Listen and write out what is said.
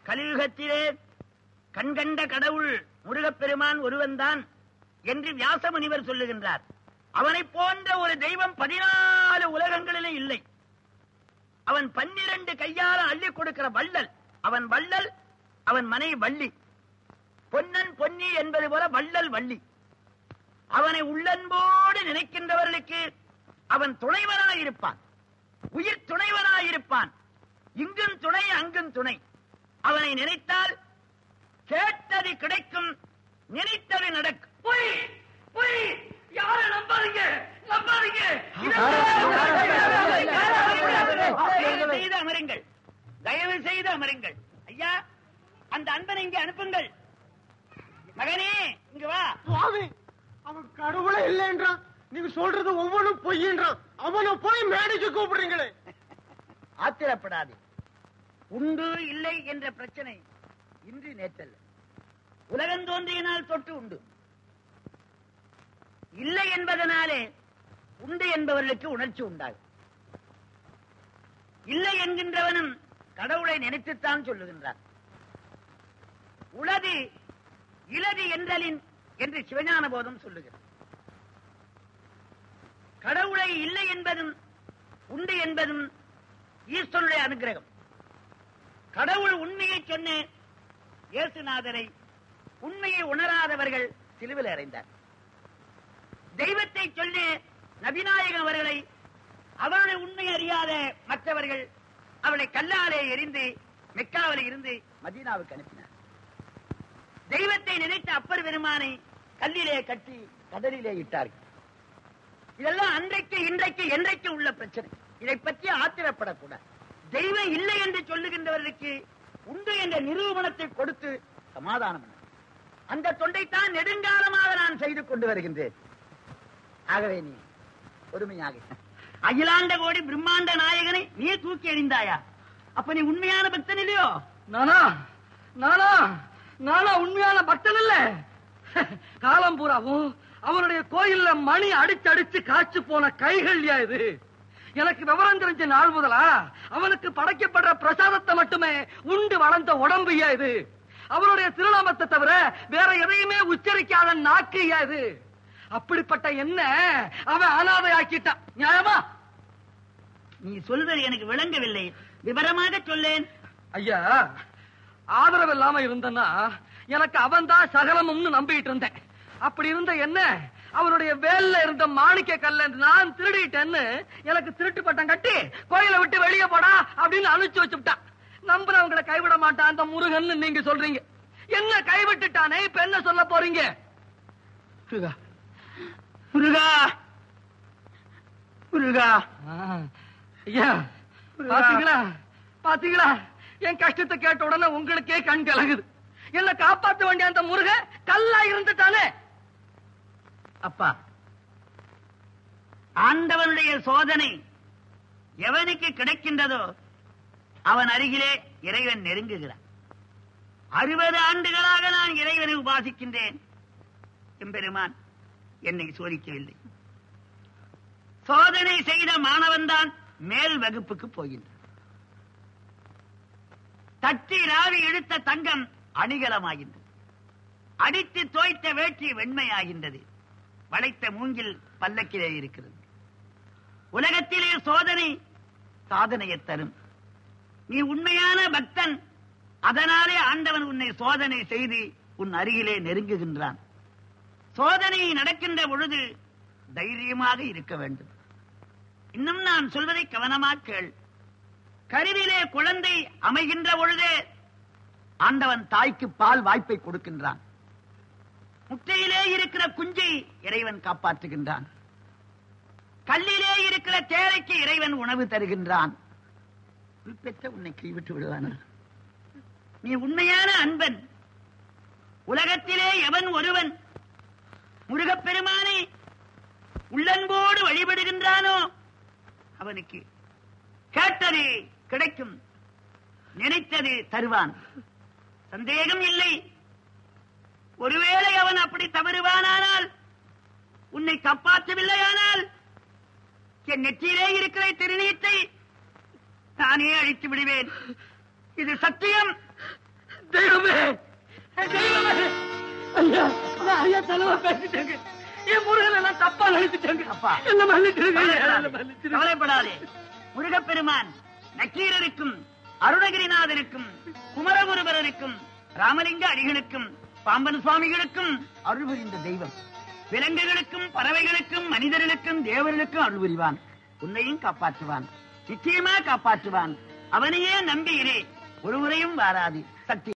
கலியுகத்திலே கண்கண்ட கடவுள் முருகப்பெருமான் ஒருவன்தான் என்று வியாச முனிவர் சொல்லுகின்றார் அவனை போன்ற ஒரு தெய்வம் பதினாலு உலகங்களிலே இல்லை அவன் பன்னிரண்டு கையால அள்ளி கொடுக்கிற வள்ளல் அவன் வள்ளல் அவன் மனை வள்ளி பொன்னன் பொன்னி என்பது போல வள்ளல் வள்ளி அவனை உள்ளன்போடு நினைக்கின்றவர்களுக்கு அவன் துணைவனாயிருப்பான் உயிர் துணைவனாயிருப்பான் இங்கும் துணை அங்கும் துணை அவனை நினைத்தால் கேட்டது கிடைக்கும் நினைத்தது நடக்கும் பொய் பொய் யார நம்பாதீங்க நம்பாதீங்க தயவு செய்து அமருங்கள் தயவு செய்து அமருங்கள் ஐயா அந்த அன்பனை இங்கே அனுப்புங்கள் மகனே இங்க வா சுவாமி அவன் கடவுளே இல்லைன்றான் நீங்க சொல்றது ஒவ்வொன்றும் பொய்யின்றான் அவனை போய் மேடைக்கு கூப்பிடுறீங்களே ஆத்திரப்படாதே உண்டு இல்லை என்ற பிரச்சனை இன்று நேற்றல்ல உலகம் தோன்றிய நாள் தொட்டு உண்டு இல்லை என்பதனாலே உண்டு என்பவர்களுக்கு உணர்ச்சி உண்டாகும் இல்லை என்கின்றவனும் கடவுளை நினைத்துத்தான் சொல்லுகின்றான் உளது இலது என்றலின் என்று சிவஞான போதம் சொல்லுகிறது கடவுளை இல்லை என்பதும் உண்டு என்பதும் ஈஸ்வருடைய அனுகிரகம் கடவுள் உண்மையை சொன்ன இயேசுநாதரை உண்மையை உணராதவர்கள் சிலுவில் அறைந்தார் தெய்வத்தை சொல்லி நபிநாயகம் அவர்களை அவருடைய உண்மை அறியாத மற்றவர்கள் அவளை கல்லாலே எரிந்து மெக்காவில் இருந்து மதீனாவுக்கு அனுப்பினார் தெய்வத்தை நினைத்த அப்பர் பெருமானை கல்லிலே கட்டி கடலிலே இட்டார்கள் இதெல்லாம் அன்றைக்கு இன்றைக்கு என்றைக்கு உள்ள பிரச்சனை இதை பற்றி ஆத்திரப்படக்கூடாது தெய்வம் இல்லை என்று சொல்லுகின்றவர்களுக்கு உண்டு என்ற நிரூபணத்தை கொடுத்து சமாதானம் பண்ண அந்த தொண்டைத்தான் நெடுங்காலமாக நான் செய்து கொண்டு வருகின்றேன் ஆகவே நீ பொறுமையாக அகிலாண்ட கோடி பிரம்மாண்ட நாயகனை நீ தூக்கி எறிந்தாயா அப்ப நீ உண்மையான பக்தன் இல்லையோ நானா நானா நானா உண்மையான பக்தன் இல்ல காலம் பூராவும் அவருடைய கோயில்ல மணி அடிச்சு அடிச்சு காய்ச்சி போன கைகள்யா இது எனக்கு விவரம் தெரிஞ்ச நாள் முதலா அவனுக்கு படைக்கப்படுற பிரசாதத்தை மட்டுமே உண்டு வளர்ந்த உடம்புயா இது அவருடைய திருநாமத்தை தவிர வேற எதையுமே உச்சரிக்காத நாக்குயா இது அப்படிப்பட்ட என்ன அவன் அனாதை ஆக்கிட்டான் நியாயமா நீ சொல்வது எனக்கு விளங்கவில்லை விவரமாக சொல்லேன் ஐயா ஆதரவு இல்லாம இருந்தனா எனக்கு அவன் தான் சகலமும்னு நம்பிட்டு இருந்தேன் அப்படி இருந்த என்ன அவனுடைய வேல்ல இருந்த மாணிக்க கல்ல நான் திருடிட்டேன்னு எனக்கு திருட்டு பட்டம் கட்டி கோயிலை விட்டு வெளியே போடா அப்படின்னு அனுப்பிச்சு வச்சுட்டான் நம்புறவங்களை கைவிட மாட்டான் அந்த முருகன் நீங்க சொல்றீங்க என்ன கைவிட்டுட்டானே இப்ப என்ன சொல்ல போறீங்க முருகா முருகா முருகா ஐயா பாத்தீங்களா பாத்தீங்களா என் கஷ்டத்தை கேட்ட உடனே உங்களுக்கே கண் கலங்குது என்ன காப்பாத்த வேண்டிய அந்த முருக கல்லா இருந்துட்டானே அப்பா ஆண்டவனுடைய சோதனை எவனுக்கு கிடைக்கின்றதோ அவன் அருகிலே இறைவன் நெருங்குகிறான் அறுபது ஆண்டுகளாக நான் இறைவனை உபாசிக்கின்றேன் எம்பெருமான் என்னை சோதிக்கவில்லை சோதனை செய்த மாணவன்தான் மேல் வகுப்புக்கு போகின்றான் தட்டி ராவி இழுத்த தங்கம் அணிகலமாகின்றது அடித்து தோய்த்த வேட்டி வெண்மையாகின்றது வளைத்த மூங்கில் பல்லக்கிலே இருக்கிறது உலகத்திலே சோதனை சாதனையை தரும் நீ உண்மையான பக்தன் அதனாலே ஆண்டவன் உன்னை சோதனை செய்து உன் அருகிலே நெருங்குகின்றான் சோதனை நடக்கின்ற பொழுது தைரியமாக இருக்க வேண்டும் இன்னும் நான் சொல்வதை கவனமாக கேள் கருவிலே குழந்தை அமைகின்ற பொழுதே ஆண்டவன் தாய்க்கு பால் வாய்ப்பை கொடுக்கின்றான் முட்டையிலே இருக்கிற குஞ்சை இறைவன் காப்பாற்றுகின்றான் கல்லிலே இருக்கிற தேரைக்கு இறைவன் உணவு தருகின்றான் உள் பெற்ற உன்னை கைவிட்டு விடுவானா நீ உண்மையான அன்பன் உலகத்திலே எவன் ஒருவன் முருகப்பெருமானை உள்ளன்போடு வழிபடுகின்றானோ அவனுக்கு கேட்டது கிடைக்கும் நினைத்தது தருவான் சந்தேகம் இல்லை ஒருவேளை அவன் அப்படி தவறுவானானால் உன்னை காப்பாற்றவில்லையானால் என் நெற்றியிலே இருக்கிற திருநீத்தை நானே அழித்து விடுவேன் இது சத்தியம் தெய்வமே தெய்வமே ஐயா நான் ஐயா தலைவா பேசிட்டேங்க என் முருகனை நான் தப்பா நினைச்சிட்டேங்க அப்பா. என்ன மன்னிச்சிருங்க ஐயா, என்ன கவலைப்படாதே. மன்னிச்சிருங்க. கவலைப்படாதே முருகப்பெருமான் நக்கீரருக்கும் அருணகிரிநாதருக்கும் குமரகுருபரருக்கும் ராமலிங்க அடிகளுக்கும் பாம்பன் சுவாமிகளுக்கும் அருள் புரிந்த தெய்வம் விலங்குகளுக்கும் பறவைகளுக்கும் மனிதர்களுக்கும் தேவர்களுக்கும் அருள் புரிவான் உன்னையும் காப்பாற்றுவான் நிச்சயமா காப்பாற்றுவான் அவனையே நம்பி இரு ஒருவரையும் வாராது சக்தி